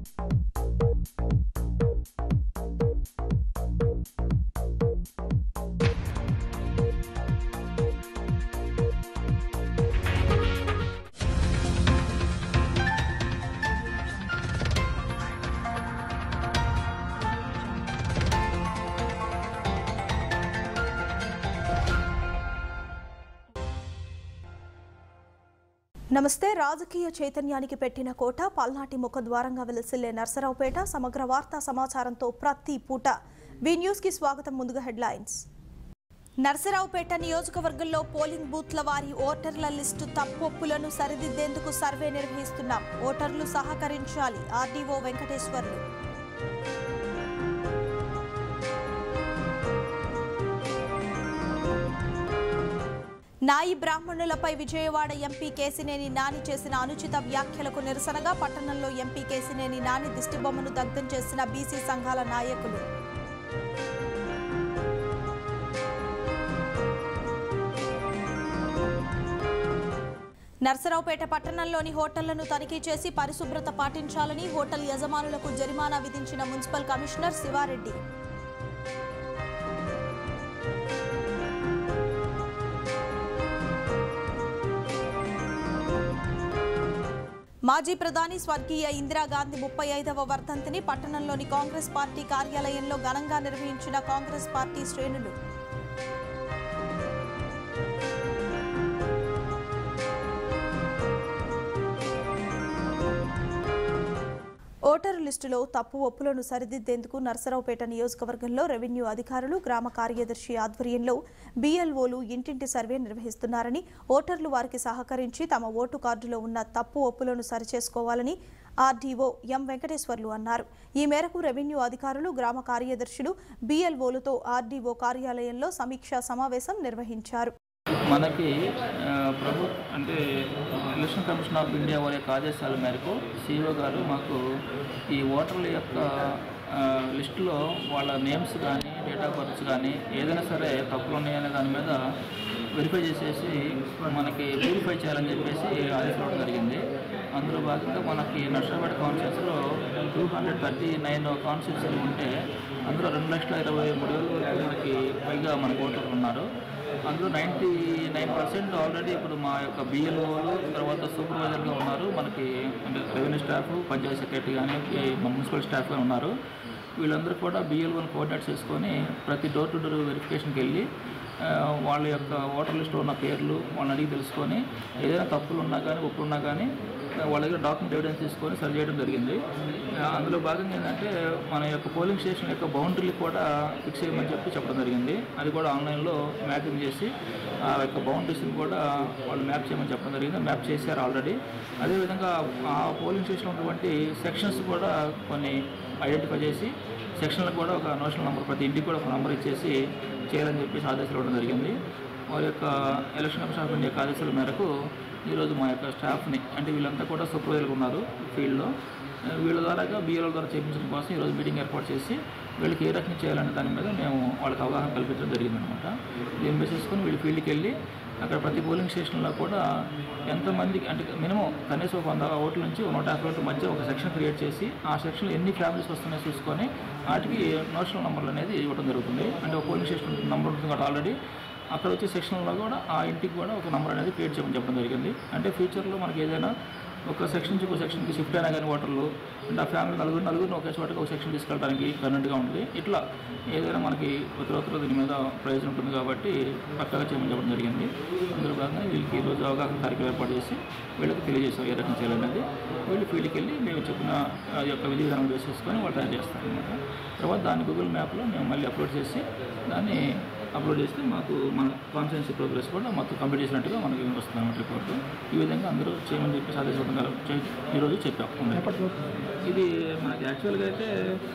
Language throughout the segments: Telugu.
నమస్తే రాజకీయ చైతన్యానికి పెట్టిన కోట పల్నాటి ముఖద్వారంగా వెలసిల్లే నర్సరావుపేట సమగ్ర వార్తా సమాచారంతో ప్రతి పూట వి న్యూస్ కి స్వాగతం ముందుగా హెడ్లైన్స్ నర్సరావుపేట నియోజకవర్గంలో పోలింగ్ బూత్ల వారి ఓటర్ల లిస్టు తప్పొప్పులను సరిదిద్దేందుకు సర్వే నిర్వహిస్తున్నాం ఓటర్లు సహకరించాలి ఆర్డీఓ వెంకటేశ్వర్లు నాయి బ్రాహ్మణులపై విజయవాడ ఎంపీ కేసినేని నాని చేసిన అనుచిత వ్యాఖ్యలకు నిరసనగా పట్టణంలో ఎంపీ కేసినేని నాని దిష్టిబొమ్మను దగ్ధం చేసిన బీసీ సంఘాల నాయకులు నర్సరావుపేట పట్టణంలోని హోటళ్లను తనిఖీ చేసి పరిశుభ్రత పాటించాలని హోటల్ యజమానులకు జరిమానా విధించిన మున్సిపల్ కమిషనర్ శివారెడ్డి మాజీ ప్రధాని స్వర్గీయ ఇందిరాగాంధీ ముప్పై ఐదవ వర్ధంతిని పట్టణంలోని కాంగ్రెస్ పార్టీ కార్యాలయంలో ఘనంగా నిర్వహించిన కాంగ్రెస్ పార్టీ శ్రేణులు ఓటరు లిస్టులో తప్పు ఒప్పులను సరిదిద్దేందుకు నర్సరావుపేట నియోజకవర్గంలో రెవెన్యూ అధికారులు గ్రామ కార్యదర్శి ఆధ్వర్యంలో బీఎల్ఓలు ఇంటింటి సర్వే నిర్వహిస్తున్నారని ఓటర్లు వారికి సహకరించి తమ ఓటు కార్డులో ఉన్న తప్పు ఒప్పులను సరిచేసుకోవాలని ఆర్డీఓ ఎం వెంకటేశ్వర్లు అన్నారు ఈ మేరకు రెవెన్యూ అధికారులు గ్రామ కార్యదర్శులు బీఎల్ఓలతో ఆర్డీఓ కార్యాలయంలో సమీక్షా సమావేశం నిర్వహించారు మనకి ఆ, ప్రభు అంటే ఎలక్షన్ కమిషన్ ఆఫ్ ఇండియా వారి యొక్క ఆదేశాల మేరకు సిఇఓ గారు మాకు ఈ ఓటర్ల యొక్క ఆ, లిస్టులో వాళ్ళ నేమ్స్ కానీ డేట్ ఆఫ్ బర్త్స్ కానీ ఏదైనా సరే తప్పులు ఉన్నాయనే దాని మీద వెరిఫై చేసేసి మనకి ప్యూరిఫై చేయాలని చెప్పేసి ఆదేశాలు ఇవ్వడం జరిగింది అందులో భాగంగా మనకి నర్సరాపేట కాన్స్టిట్యూన్సీలో టూ హండ్రెడ్ థర్టీ నైన్ కాన్స్టిట్యూన్సీలు ఉంటే అందులో రెండు లక్షల ఇరవై మూడు వేల వరకు మనకి పైగా మన ఓటర్లు ఉన్నారు అందులో నైంటీ నైన్ పర్సెంట్ ఆల్రెడీ ఇప్పుడు మా యొక్క బిఎల్ఓలు తర్వాత సూపర్వైజర్గా ఉన్నారు మనకి అంటే రెవెన్యూ స్టాఫ్ పంచాయతీ సెక్రటరీ కానీ ఈ మన మున్సిపల్ స్టాఫ్ కానీ ఉన్నారు వీళ్ళందరూ కూడా బిఎల్ఓని కోఆర్డినేట్ చేసుకొని ప్రతి డోర్ టు డోర్ వెరిఫికేషన్కి వెళ్ళి ఆ, వాళ్ళ యొక్క ఓటర్ లిస్ట్లో ఉన్న పేర్లు వాళ్ళని అడిగి తెలుసుకొని ఏదైనా తప్పులు ఉన్నా కానీ ఒప్పులు ఉన్నా కానీ ఆ, వాళ్ళ దగ్గర డాక్యుమెంట్ ఎవిడెన్స్ తీసుకొని సరి చేయడం జరిగింది ఆ, అందులో భాగంగా ఏంటంటే మన యొక్క పోలింగ్ స్టేషన్ యొక్క బౌండరీలు కూడా ఫిక్స్ చేయమని చెప్పి చెప్పడం జరిగింది అది కూడా ఆన్లైన్లో మ్యాపింగ్ చేసి ఆ యొక్క బౌండరీస్ని కూడా వాళ్ళు మ్యాప్ చేయమని చెప్పడం జరిగింది మ్యాప్ చేశారు ఆల్రెడీ అదేవిధంగా ఆ పోలింగ్ స్టేషన్ ఉన్నటువంటి సెక్షన్స్ కూడా కొన్ని ఐడెంటిఫై చేసి సెక్షన్లకు కూడా ఒక నోషనల్ నెంబర్ ప్రతి ఇంటికి కూడా ఒక నెంబర్ ఇచ్చేసి చేయాలని చెప్పేసి ఆదేశాలు ఇవ్వడం జరిగింది వారి యొక్క ఎలక్షన్ కమిషన్ ఆఫ్ ఇండియా యొక్క ఆదేశాల మేరకు ఈరోజు మా యొక్క స్టాఫ్ని అంటే వీళ్ళంతా కూడా సూపర్వైజర్గా ఉన్నారు ఫీల్డ్లో వీళ్ళ ద్వారాగా బీఎల్ ద్వారా చేయించడం కోసం ఈరోజు మీటింగ్ ఏర్పాటు చేసి వీళ్ళకి ఏ రకంగా చేయాలనే దాని మీద మేము వాళ్ళకి అవగాహన కల్పించడం జరిగిందనమాట దీన్ని బేసేసుకొని వీళ్ళు ఫీల్డ్కి వెళ్ళి అక్కడ ప్రతి పోలింగ్ స్టేషన్లో కూడా ఎంతమందికి అంటే మినిమం కనీసం ఒక వంద ఓట్ల నుంచి నూట యాభై ఓట్ల మధ్య ఒక సెక్షన్ క్రియేట్ చేసి ఆ సెక్షన్లో ఎన్ని ఫ్యామిలీస్ వస్తున్నాయో చూసుకొని వాటికి నోషనల్ నెంబర్లు అనేది ఇవ్వడం జరుగుతుంది అంటే ఒక పోలింగ్ స్టేషన్ నెంబర్ ఉంటుంది కాబట్టి ఆల్రెడీ అక్కడ వచ్చే సెక్షన్లో కూడా ఆ ఇంటికి కూడా ఒక నెంబర్ అనేది క్రియేట్ చేయమని చెప్పడం జరిగింది అంటే ఫ్యూచర్లో మనకి ఏదైనా ఒక సెక్షన్ నుంచి ఒక సెక్షన్కి షిఫ్ట్ అయినా కానీ ఓటర్లు అంటే ఆ ఫ్యామిలీ నలుగురు నలుగురిని ఒకే చోటకి ఒక సెక్షన్ తీసుకెళ్ళడానికి కన్వెంట్గా ఉంటుంది ఇట్లా ఏదైనా మనకి ఉత్తరోత్తర దీని మీద ప్రయోజనం ఉంటుంది కాబట్టి పక్కగా చేయమని చెప్పడం జరిగింది అందులో భాగంగా వీళ్ళకి ఈరోజు అవగాహన కార్యక్రమం ఏర్పాటు చేసి వీళ్ళకి తెలియజేసాం ఏ రకం చేయాలనేది వీళ్ళు ఫీల్డ్కి వెళ్ళి మేము చెప్పిన ఆ యొక్క విధి విధానం చేసుకొని వాళ్ళు తయారు చేస్తారు అనమాట తర్వాత దాన్ని గూగుల్ మ్యాప్లో మేము మళ్ళీ అప్లోడ్ చేసి దాన్ని అప్లోడ్ చేస్తే మాకు మన కాన్ఫిడెన్సీ ప్రోగ్రెస్ కూడా మొత్తం కంప్లీట్ చేసినట్టుగా మనకి వస్తుంది అన్నమాట రిపోర్టు ఈ విధంగా అందరూ చేయమని చెప్పి ఆదేశించడం ఈరోజు చెప్పాం ఇది మనకి యాక్చువల్గా అయితే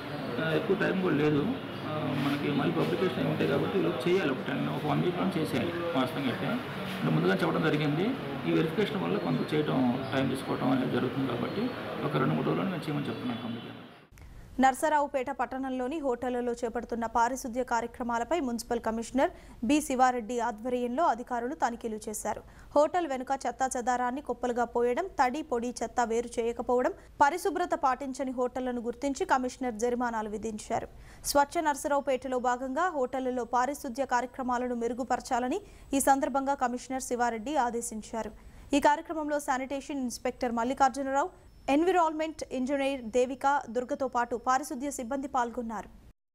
ఆ, ఎక్కువ టైం కూడా లేదు ఆ, మనకి మళ్ళీ పబ్లికేషన్ అయి ఉంటాయి కాబట్టి ఈరోజు చేయాలి ఒక టెన్ ఒక వన్ వీక్ చేసేయాలి వాస్తవంగా అయితే అంటే ముందుగా చెప్పడం జరిగింది ఈ వెరిఫికేషన్ వల్ల కొంత చేయడం టైం తీసుకోవడం అనేది జరుగుతుంది కాబట్టి ఒక రెండు మూడు రోజుల్లో మేము చేయమని చెప్తున్నాను కంప్లీట్ నర్సరావుపేట పట్టణంలోని హోటళ్లలో చేపడుతున్న పారిశుద్ధ్య కార్యక్రమాలపై మున్సిపల్ కమిషనర్ బి శివారెడ్డి ఆధ్వర్యంలో అధికారులు తనిఖీలు చేశారు హోటల్ వెనుక చెత్తా చెదారాన్ని కుప్పలుగా పోయడం తడి పొడి చెత్త వేరు చేయకపోవడం పరిశుభ్రత పాటించని హోటళ్లను గుర్తించి కమిషనర్ జరిమానాలు విధించారు స్వచ్ఛ నర్సరావుపేటలో భాగంగా హోటళ్లలో పారిశుద్ధ్య కార్యక్రమాలను మెరుగుపరచాలని ఈ సందర్భంగా కమిషనర్ శివారెడ్డి ఆదేశించారు ఈ కార్యక్రమంలో sanitation inspector Mallikarjuna Rao environment engineer Devika దుర్గతో పాటు పారిశుద్ధ్య సిబ్బంది పాల్గొన్నారు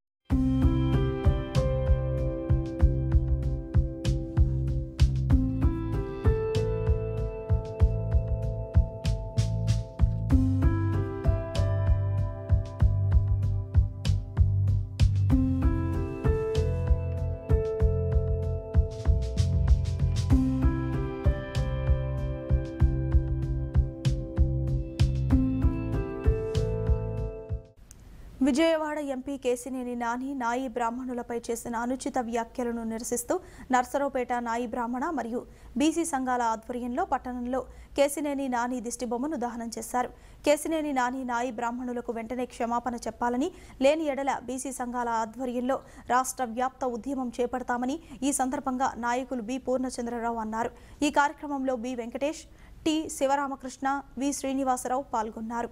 విజయవాడ ఎంపీ కేసినేని నాని నాయి బ్రాహ్మణులపై చేసిన అనుచిత వ్యాఖ్యలను నిరసిస్తూ నర్సరావుపేట నాయి బ్రాహ్మణ మరియు బీసీ సంఘాల ఆధ్వర్యంలో పట్టణంలో కేసినేని నాని దిష్టిబొమ్మను దహనం చేశారు కేసినేని నాని నాయి బ్రాహ్మణులకు వెంటనే క్షమాపణ చెప్పాలని లేని ఎడల బీసీ సంఘాల ఆధ్వర్యంలో రాష్ట్ర వ్యాప్త ఉద్యమం చేపడతామని ఈ సందర్భంగా నాయకులు బి పూర్ణచంద్రరావు అన్నారు ఈ కార్యక్రమంలో B Venkatesh T Sivaramakrishna V Srinivasa Rao పాల్గొన్నారు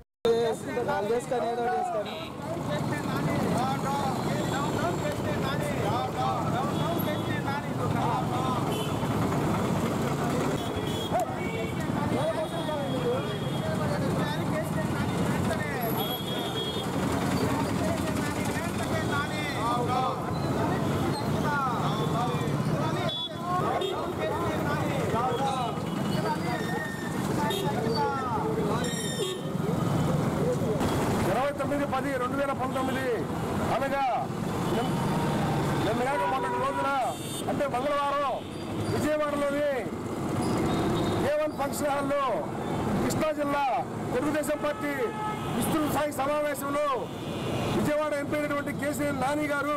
ఇరవై తొమ్మిది పది రెండు వేల పంతొమ్మిది అనగా నిన్న- నిన్నగాక మొన్నటి రోజున అంటే మంగళవారం విజయవాడలోని ఏ వన్ ఫంక్షన్ హాల్లో కృష్ణా జిల్లా తెలుగుదేశం పార్టీ విస్తృత స్థాయి సమావేశంలో విజయవాడ ఎంపీ అయినటువంటి కేసీఆర్ నాని గారు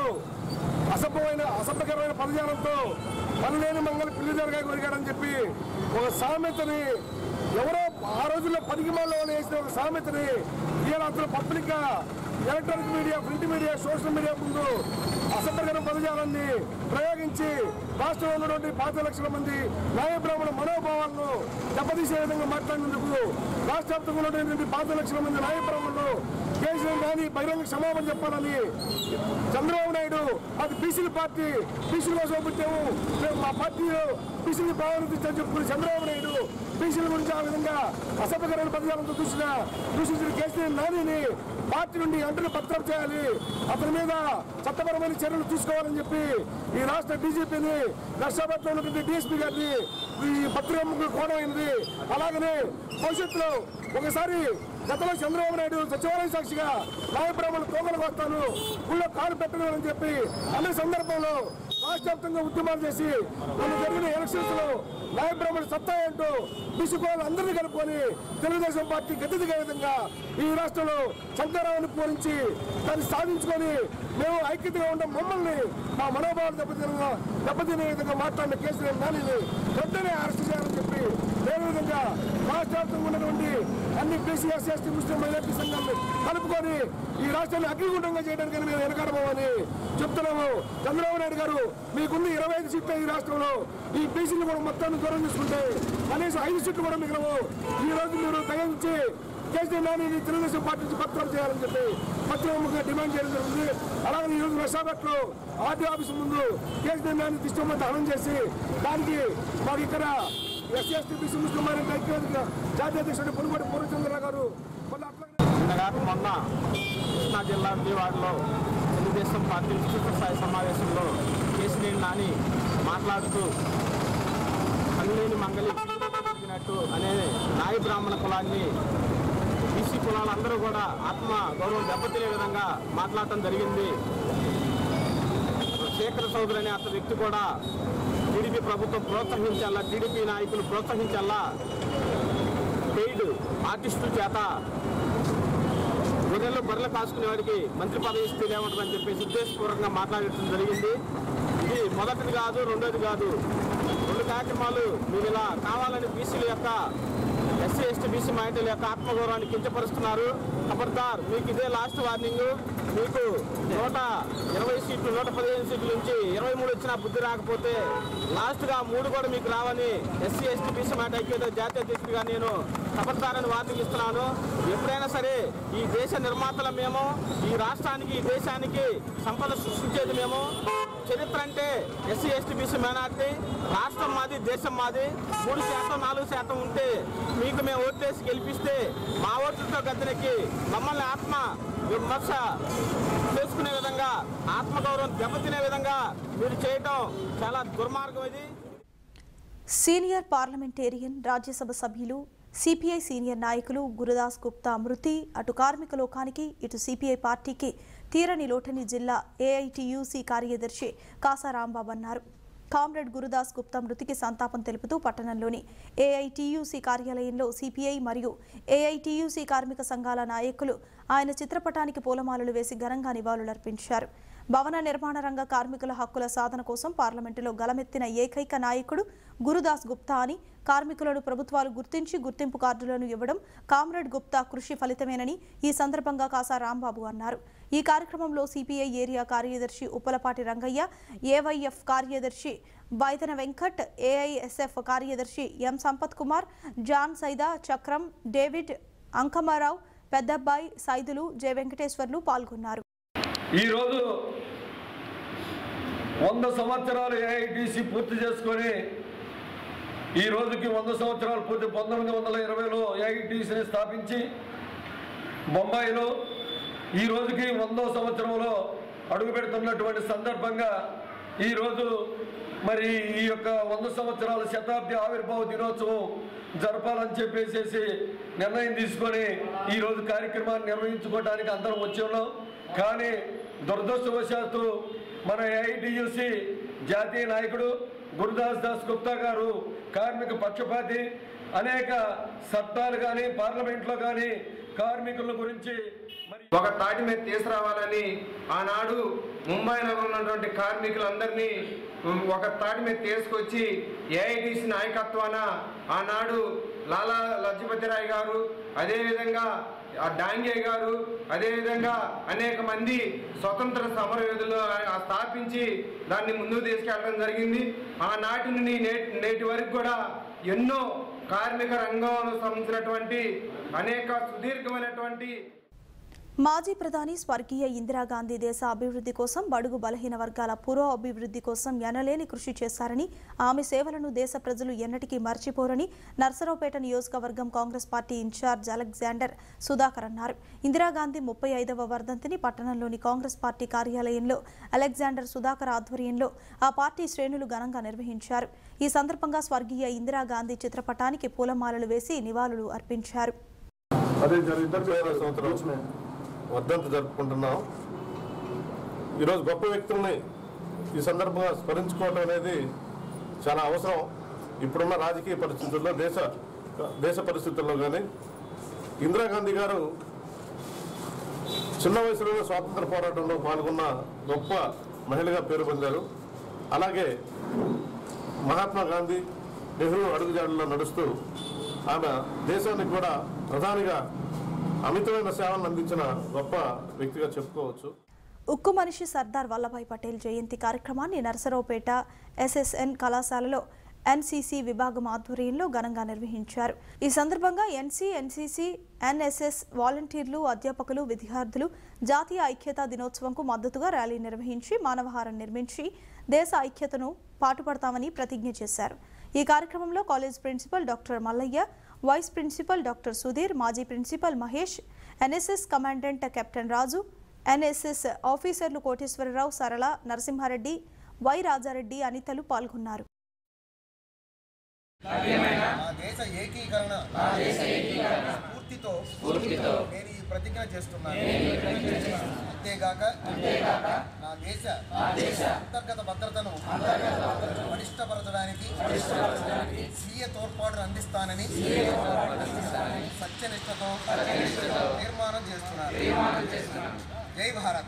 అసభ్యమైన అసభ్యకరమైన పదజాలంతో పనిలేని మంగళ పిల్లి జరగా కొరిగాడని చెప్పి ఒక సామెతని ఎవరో ఆ రోజుల్లో పదికిమాల్లో వేసిన ఒక సామెతని ఇవాళ అతను పబ్లిక్ గా electronic media print media social media ముందు అసభ్యకర పదజాలాన్ని ప్రయోగించి రాష్ట్రంలో ఉన్నటువంటి పాతి లక్షల మంది న్యాయ బ్రాహ్మణ మనోభావాలను దెబ్బతీసే విధంగా మాట్లాడినందుకు రాష్ట్ర వ్యాప్తంగా ఉన్నటువంటి పాతి లక్షల మంది న్యాయ బ్రాహ్మణులు కేసీఆర్ గాని బహిరంగ క్షమాపణ చెప్పాలని చంద్రబాబు నాయుడు అది బీసీల పార్టీ బీసీల కోసం పుట్టాము మేము మా పార్టీలో బీసీని భావనిస్తామని చెప్పుకుని చంద్రబాబు నాయుడు బీసీల గురించి ఆ విధంగా అసభ్యకరమైన పదజాలంతో చూసిన దూషించిన కేసీఆర్ నానిని పార్టీ నుండి వెంటనే పత్రం చేయాలి అతని మీద చట్టపరమైన చర్యలు తీసుకోవాలని చెప్పి ఈ రాష్ట్ర డీజీపీని నర్సాబాద్లో ఉన్నటువంటి డిఎస్పీ గారిని ఈ పత్రిక కోణమైంది అలాగనే భవిష్యత్తులో ఒకసారి గతంలో చంద్రబాబు నాయుడు సచివాలయ సాక్షిగా నాయబ్రాహ్మణులు తోకలు వస్తాను ఊళ్ళో కాలు పెట్టను అని చెప్పి అనే సందర్భంలో రాష్ట్ర వ్యాప్తంగా ఉద్యమాలు చేసి మొన్న జరిగిన ఎలక్షన్స్ లో నాయబ్రాహ్మణుల సత్తా ఏంటో బీసీకోవాలి అందరినీ కలుపుకొని తెలుగుదేశం పార్టీ గతి దిగే విధంగా ఈ రాష్ట్రంలో శంకరావుని పూరించి దాన్ని సాధించుకొని మేము ఐక్యతగా ఉన్న మమ్మల్ని మా మనోభావాలు దెబ్బతిన దెబ్బతినే విధంగా మాట్లాడిన కేసీఆర్ నానిని వెంటనే అరెస్ట్ చేయాలని చెప్పి లేని విధంగా రాష్ట్ర వ్యాప్తంగా ఉన్నటువంటి అన్ని BC SC ST Muslim minority సంఘాలను కలుపుకొని ఈ రాష్ట్రాన్ని అగ్నిగుండంగా చేయడానికి మేము వెనకాడబోమని చెప్తున్నాము చంద్రబాబు నాయుడు గారు మీకున్న ఇరవై ఐదు సీట్లు ఈ రాష్ట్రంలో ఈ బీసీలు కూడా మొత్తాన్ని దూరం చేసుకుంటే కనీసం ఐదు సీట్లు కూడా మిగలవు ఈ రోజు మీరు దయించి కేసీఆర్ నాని తెలుగుదేశం పార్టీ నుంచి పత్రాలు చేయాలని చెప్పి పత్రికముగా డిమాండ్ చేయడం జరుగుతుంది అలాగే ఈ రోజు విశాఖపట్నంలో ఆర్టీ ఆఫీస్ ముందు కేసీఆర్ నాని దిష్టం దహనం చేసి దానికి మాకు ఇక్కడ SC ST BC Muslim minority ఐక్యవేదిక జాతీయ అధ్యక్షుడు పొనుగోటి పూర్ణచంద్రరావు గారు మళ్ళీ అట్లాగే నిన్నగాక మొన్న కృష్ణా జిల్లా విజయవాడలో తెలుగుదేశం పార్టీ విస్తృత స్థాయి సమావేశంలో కేసినేని నాని మాట్లాడుతూ కనులేని మంగళి జరిగినట్టు అనే నాయ బ్రాహ్మణ కులాన్ని బీసీ కులాలందరూ కూడా ఆత్మ గౌరవం దెబ్బతినే విధంగా మాట్లాడటం జరిగింది శేఖర చౌదరి అనే అతని వ్యక్తి కూడా టీడీపీ ప్రభుత్వం ప్రోత్సహించాలా టీడీపీ నాయకులు ప్రోత్సహించాలా పెయిడ్ ఆర్టిస్టుల చేత గొర్రెలు బర్రెలు కాసుకునే వాడికి మంత్రి పదవి ఇస్తే ఏముంటుందని చెప్పేసి ఉద్దేశపూర్వకంగా మాట్లాడటం జరిగింది ఇది మొదటిది కాదు రెండోది కాదు రెండు కార్యక్రమాలు మీరు ఇలా కావాలని బీసీల యొక్క ఎస్సీ ఎస్టీ బీసీ మైనార్టీల యొక్క ఆత్మగౌరవాన్ని కించపరుస్తున్నారు ఖబర్దార్ మీకు ఇదే లాస్ట్ వార్నింగ్ మీకు నూట ఇరవై సీట్లు నూట పదిహేను సీట్ల నుంచి ఇరవై మూడు వచ్చినా బుద్ధి రాకపోతే లాస్ట్గా మూడు కూడా మీకు రావని ఎస్సీ ఎస్టీ బీసీ మైనార్టీ ఐక్యత జాతీయ అధ్యక్షుడిగా నేను ఖబర్దారని వార్నింగ్ ఇస్తున్నాను ఎప్పుడైనా సరే ఈ దేశ నిర్మాతల మేము ఈ రాష్ట్రానికి ఈ దేశానికి సంపద సృష్టించేది మేము చరిత్ర అంటే ఎస్సీ ఎస్టీ బీసీ మైనార్టీ రాష్ట్రం మాది దేశం మాది మూడు శాతం నాలుగు శాతం ఉంటే మీకు మేము ఓట్లేసి గెలిపిస్తే మా ఓట్లతో గద్దెనెక్కి మమ్మల్ని ఆత్మ విమర్శ చేసుకునే విధంగా ఆత్మగౌరవం దెబ్బతినే విధంగా మీరు చేయటం చాలా దుర్మార్గం ఇది సీనియర్ పార్లమెంటేరియన్ రాజ్యసభ సభ్యులు సిపిఐ సీనియర్ నాయకులు గురుదాస్ గుప్తా మృతి అటు కార్మిక లోకానికి ఇటు సిపిఐ పార్టీకి తీరని లోటని జిల్లా ఏఐటియుసి కార్యదర్శి కాసా రాంబాబు అన్నారు కామ్రేడ్ గురుదాస్ గుప్తా మృతికి సంతాపం తెలుపుతూ పట్టణంలోని ఏఐటియుసి కార్యాలయంలో సిపిఐ మరియు ఏఐటియుసి కార్మిక సంఘాల నాయకులు ఆయన చిత్రపటానికి పూలమాలలు వేసి ఘనంగా నివాళులర్పించారు భవన నిర్మాణ రంగ కార్మికుల హక్కుల సాధన కోసం పార్లమెంటులో గలమెత్తిన ఏకైక నాయకుడు గురుదాస్ గుప్తా అని కార్మికులను ప్రభుత్వాలు గుర్తించి గుర్తింపు కార్డులను ఇవ్వడం కామ్రేడ్ గుప్తా కృషి ఫలితమేనని ఈ సందర్భంగా కాసా రాంబాబు అన్నారు ఈ కార్యక్రమంలో సిపిఐ ఏరియా కార్యదర్శి ఉప్పలపాటి రంగయ్య ఏవైఎఫ్ కార్యదర్శి బైతన వెంకట్ ఏఐఎస్ఎఫ్ కార్యదర్శి M Sampath Kumar John Saida Chakram David Ankamma Rao Peddabbayi Saidulu J Venkateswarlu పాల్గొన్నారు ఈరోజు వంద సంవత్సరాలు ఏఐటీసీ పూర్తి చేసుకొని ఈ రోజుకి వంద సంవత్సరాలు పూర్తి పంతొమ్మిది వందల ఇరవైలో ఏఐటీసీని స్థాపించి బొంబాయిలో ఈ రోజుకి వందో సంవత్సరంలో అడుగు పెడుతున్నటువంటి సందర్భంగా ఈరోజు మరి ఈ యొక్క వంద సంవత్సరాల శతాబ్ది ఆవిర్భావ దినోత్సవం జరపాలని చెప్పేసేసి నిర్ణయం తీసుకొని ఈరోజు కార్యక్రమాన్ని నిర్వహించుకోవడానికి అందరం వచ్చి ఉన్నాం కానీ దురదృష్టవశాత్తు మన ఏఐటియుసి జాతీయ నాయకుడు గురుదాస్ దాస్ గుప్తా గారు కార్మిక పక్షపాతి అనేక చట్టాలు కానీ పార్లమెంట్లో కానీ కార్మికుల గురించి మరి ఒక తాటి మీద తీసుకురావాలని ఆనాడు ముంబై నగరంలో ఉన్నటువంటి కార్మికులందరినీ ఉమ్, ఒక తాటి మీద తీసుకొచ్చి ఏఐటిసి నాయకత్వాన ఆనాడు లాలా లజపతి రాయ్ గారు అదేవిధంగా ఆ డాంగే గారు అదేవిధంగా అనేక మంది స్వతంత్ర సమరయోధులు ఆ స్థాపించి దాన్ని ముందుకు తీసుకెళ్ళడం జరిగింది ఆనాటి నుండి నేటి నేటి వరకు కూడా ఎన్నో కార్మిక రంగంలో సంబంధించినటువంటి అనేక సుదీర్ఘమైనటువంటి మాజీ ప్రధాని స్వర్గీయ ఇందిరాగాంధీ దేశ అభివృద్ధి కోసం బడుగు బలహీన వర్గాల పురో అభివృద్ధి కోసం ఎనలేని కృషి చేశారని ఆమె సేవలను దేశ ప్రజలు ఎన్నటికీ మర్చిపోరని నర్సరావుపేట నియోజకవర్గం Congress party incharge Alexander Sudhakar అన్నారు ఇందిరాగాంధీ ముప్పై ఐదవ వర్ధంతిని పట్టణంలోని కాంగ్రెస్ పార్టీ కార్యాలయంలో అలెగ్జాండర్ సుధాకర్ ఆధ్వర్యంలో ఆ పార్టీ శ్రేణులు ఘనంగా నిర్వహించారు ఈ సందర్భంగా స్వర్గీయ ఇందిరాగాంధీ చిత్రపటానికి పూలమాలలు వేసి నివాళులు అర్పించారు అదే జరిగిన సంవత్సరం వర్ధంతి జరుపుకుంటున్నాం ఈరోజు గొప్ప వ్యక్తుల్ని ఈ సందర్భంగా స్మరించుకోవడం అనేది చాలా అవసరం ఇప్పుడున్న రాజకీయ పరిస్థితుల్లో దేశ దేశ పరిస్థితుల్లో కానీ ఇందిరాగాంధీ గారు చిన్న వయసులోనే స్వాతంత్ర పోరాటంలో పాల్గొన్న గొప్ప మహిళగా పేరు పొందారు అలాగే మహాత్మా గాంధీ నెహ్రూ అడుగుజాడల్లో నడుస్తూ ఆమె దేశానికి కూడా ప్రధానిగా అమితమైన సేవలను అందించిన గొప్ప వ్యక్తిగా చెప్పుకోవచ్చు ఉక్కు మనిషి సర్దార్ వల్లభాయ్ పటేల్ జయంతి కార్యక్రమాన్ని నరసరావుపేట ఎస్ఎస్ఎన్ కళాశాలలో ఎన్సీసీ విభాగం ఆధ్వర్యంలో ఘనంగా నిర్వహించారు ఈ సందర్భంగా ఎన్సీ ఎన్సీసీ ఎన్ఎస్ఎస్ వాలంటీర్లు అధ్యాపకులు విద్యార్థులు జాతీయ ఐక్యతా దినోత్సవంకు మద్దతుగా ర్యాలీ నిర్వహించి మానవహారం నిర్మించి దేశ ఐక్యతను పాటుపడతామని ప్రతిజ్ఞ చేశారు ఈ కార్యక్రమంలో college principal doctor Mallaiah vice principal doctor Sudheer మాజీ principal Mahesh NSS commandant captain Raju NSS ఆఫీసర్లు కోటేశ్వరరావు సరళ నరసింహారెడ్డి వై రాజారెడ్డి అనితలు పాల్గొన్నారు నా దేశ ఏకీకరణ స్ఫూర్తితో నేను ఈ ప్రతిజ్ఞ చేస్తున్నాను అంతేగాక నా దేశ అంతర్గత భద్రతను పటిష్టపరచడానికి స్వీయ తోడ్పాటును అందిస్తానని సత్యనిష్టతో తీర్మానం చేస్తున్నాను జై భారత్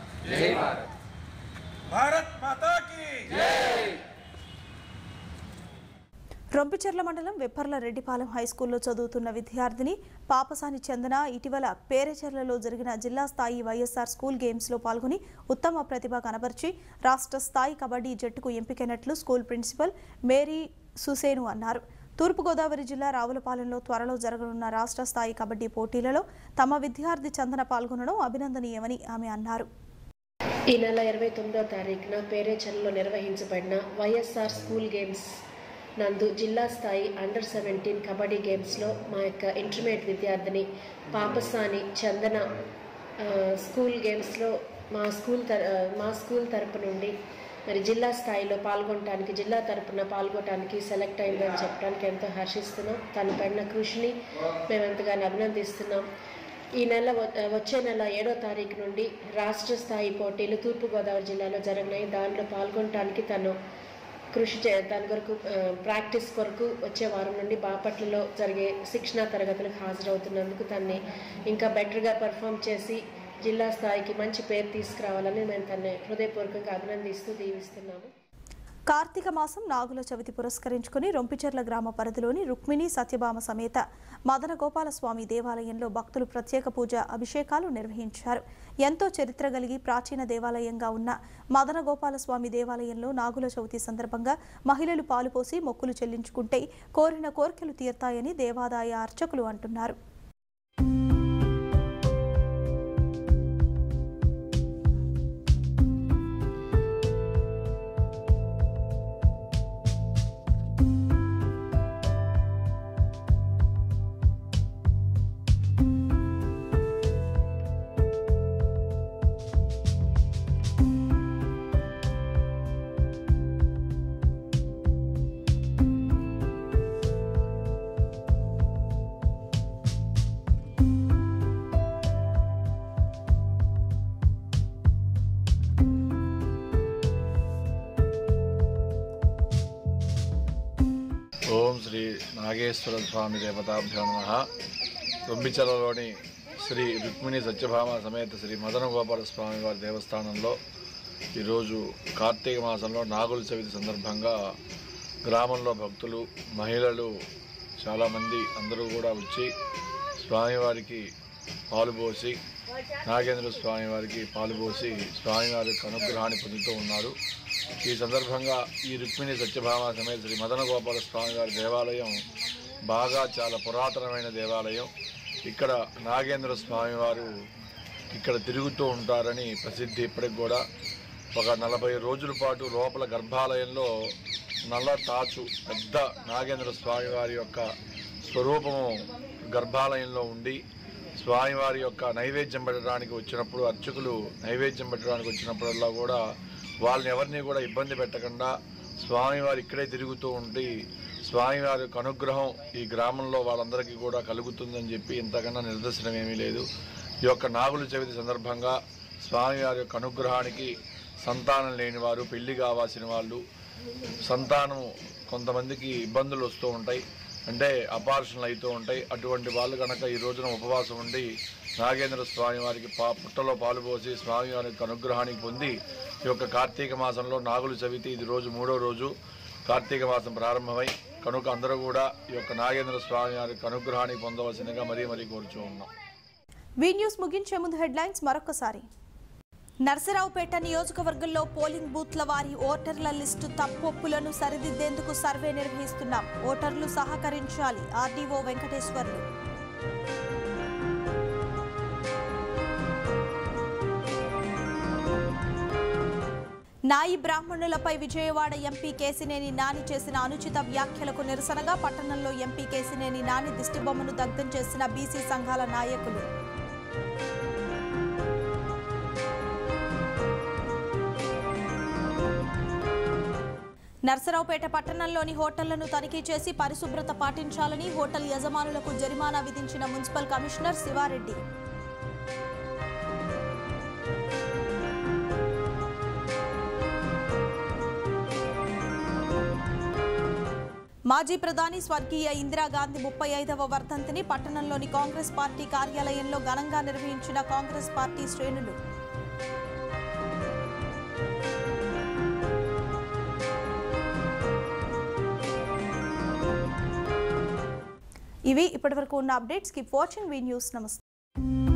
భారత్ మాతా కీ రొంపిచెర్ల మండలం వెప్పర్ల రెడ్డిపాలెం హైస్కూల్లో చదువుతున్న విద్యార్థిని పాపసాని చందన ఇటీవల పేరేచెర్లలో జరిగిన జిల్లా స్థాయి వైఎస్ఆర్ స్కూల్ గేమ్స్లో పాల్గొని ఉత్తమ ప్రతిభ కనబర్చి రాష్ట్ర స్థాయి కబడ్డీ జట్టుకు ఎంపికైనట్లు స్కూల్ ప్రిన్సిపల్ మేరీ సుసేను అన్నారు తూర్పుగోదావరి జిల్లా రావులపాలెంలో త్వరలో జరగనున్న రాష్ట్ర స్థాయి కబడ్డీ పోటీలలో తమ విద్యార్థి చందన పాల్గొనడం అభినందనీయమని ఆమె అన్నారు ఈ నెల ఇరవై తొమ్మిదో తారీఖున పేరేచల్లో నిర్వహించబడిన వైఎస్ఆర్ స్కూల్ గేమ్స్ నందు జిల్లా స్థాయి అండర్ సెవెంటీన్ కబడ్డీ గేమ్స్లో మా యొక్క ఇంటర్మీడియట్ విద్యార్థిని పాపసాని చందన ఆ, స్కూల్ గేమ్స్లో మా స్కూల్ తర ఆ, మా స్కూల్ తరపు నుండి మరి జిల్లా స్థాయిలో పాల్గొనడానికి జిల్లా తరపున పాల్గొనడానికి సెలెక్ట్ అయిందని చెప్పడానికి ఎంతో హర్షిస్తున్నాం తను పడిన కృషిని మేము ఎంతగానో అభినందిస్తున్నాం ఈ నెల వ- వచ్చే నెల ఏడో తారీఖు నుండి రాష్ట్ర స్థాయి పోటీలు తూర్పుగోదావరి జిల్లాలో జరగనాయి దానిలో పాల్గొనడానికి తను కృషి చే దాని కొరకు ఆ, ప్రాక్టీస్ కొరకు వచ్చే వారం నుండి బాపట్లలో జరిగే శిక్షణా తరగతులకు హాజరవుతున్నందుకు తన్ని ఇంకా బెటర్గా పర్ఫామ్ చేసి జిల్లా స్థాయికి మంచి పేరు తీసుకురావాలని మేము తన్ని హృదయపూర్వకంగా అభినందిస్తూ దీవిస్తున్నాము కార్తీక మాసం నాగుల చవితి పురస్కరించుకుని రొంపిచెర్ల గ్రామ పరిధిలోని రుక్మిణి సత్యభామ సమేత మదన గోపాల స్వామి దేవాలయంలో భక్తులు ప్రత్యేక పూజ అభిషేకాలు నిర్వహించారు ఎంతో చరిత్ర కలిగి ప్రాచీన దేవాలయంగా ఉన్న మదన గోపాల స్వామి దేవాలయంలో నాగుల చవితి సందర్భంగా మహిళలు పాలుపోసి మొక్కులు చెల్లించుకుంటే కోరిన కోర్కెలు తీరుతాయని దేవాదాయ అర్చకులు అంటున్నారు ఓం శ్రీ నాగేశ్వర స్వామి దేవతాభ్యో నమ రొంబిచలలోని శ్రీ రుక్మిణి సత్యభామ సమేత శ్రీ మదన గోపాల స్వామి వారి దేవస్థానంలో ఈరోజు కార్తీక మాసంలో నాగుల చవితి సందర్భంగా గ్రామంలో భక్తులు మహిళలు చాలామంది అందరూ కూడా వచ్చి స్వామివారికి పాలు పోసి నాగేంద్ర స్వామి వారికి పాలు పోసి స్వామివారి యొక్క అనుగ్రహాన్ని పొందుతూ ఉన్నారు ఈ సందర్భంగా ఈ రుక్మిణి సత్యభామ సమేత శ్రీ మదన గోపాల స్వామి వారి దేవాలయం బాగా చాలా పురాతనమైన దేవాలయం ఇక్కడ నాగేంద్ర స్వామి వారు ఇక్కడ తిరుగుతూ ఉంటారని ప్రసిద్ధి ఇప్పటికి కూడా ఒక నలభై రోజుల పాటు లోపల గర్భాలయంలో నల్ల తాచు పెద్ద నాగేంద్ర స్వామి వారి యొక్క స్వరూపము గర్భాలయంలో ఉండి స్వామివారి యొక్క నైవేద్యం పెట్టడానికి వచ్చినప్పుడు అర్చకులు నైవేద్యం పెట్టడానికి వచ్చినప్పుడల్లా కూడా వాళ్ళని ఎవరిని కూడా ఇబ్బంది పెట్టకుండా స్వామివారు ఇక్కడే తిరుగుతూ ఉండి స్వామివారి యొక్క అనుగ్రహం ఈ గ్రామంలో వాళ్ళందరికీ కూడా కలుగుతుందని చెప్పి ఇంతకన్నా నిదర్శనం ఏమీ లేదు ఈ యొక్క నాగుల చవితి సందర్భంగా స్వామివారి యొక్క అనుగ్రహానికి సంతానం లేని వారు పెళ్లి కావాల్సిన వాళ్ళు సంతానం కొంతమందికి ఇబ్బందులు వస్తూ ఉంటాయి అంటే అపార్షన్లు అవుతూ ఉంటాయి అటువంటి వాళ్ళు కనుక ఈ రోజున ఉపవాసం ఉండి నాగేంద్ర స్వామి వారికి పా పుట్టలో పాలు పోసి స్వామి వారి యొక్క అనుగ్రహానికి పొంది ఈ యొక్క కార్తీక మాసంలో నాగుల చవితి ఇది రోజు మూడో రోజు కార్తీక మాసం ప్రారంభమై కనుక అందరూ కూడా ఈ యొక్క నాగేంద్ర స్వామి వారి యొక్క అనుగ్రహానికి పొందవలసిందిగా మరీ మరీ కోరుచూ ఉన్నాం వీ న్యూస్ ముగించే ముందు హెడ్లైన్స్ మరొకసారి నర్సరావుపేట నియోజకవర్గంలో పోలింగ్ బూత్ల వారి ఓటర్ల లిస్టు తప్పొప్పులను సరిదిద్దేందుకు సర్వే నిర్వహిస్తున్నాం ఓటర్లు సహకరించాలి ఆర్డీఓ వెంకటేశ్వర్లు నాయి బ్రాహ్మణులపై విజయవాడ ఎంపీ కేసినేని నాని చేసిన అనుచిత వ్యాఖ్యలకు నిరసనగా పట్టణంలో ఎంపీ కేసినేని నాని దిష్టిబొమ్మను దగ్ధం చేసిన బీసీ సంఘాల నాయకులు నర్సరావుపేట పట్టణంలోని హోటళ్లను తనిఖీ చేసి పరిశుభ్రత పాటించాలని హోటల్ యజమానులకు జరిమానా విధించిన మున్సిపల్ కమిషనర్ శివారెడ్డి మాజీ ప్రధాని స్వర్గీయ ఇందిరాగాంధీ ముప్పై ఐదవ వర్ధంతిని పట్టణంలోని కాంగ్రెస్ పార్టీ కార్యాలయంలో ఘనంగా నిర్వహించిన కాంగ్రెస్ పార్టీ శ్రేణులు ఇవి ఇప్పటివరకు ఉన్న updates keep watching V news నమస్తే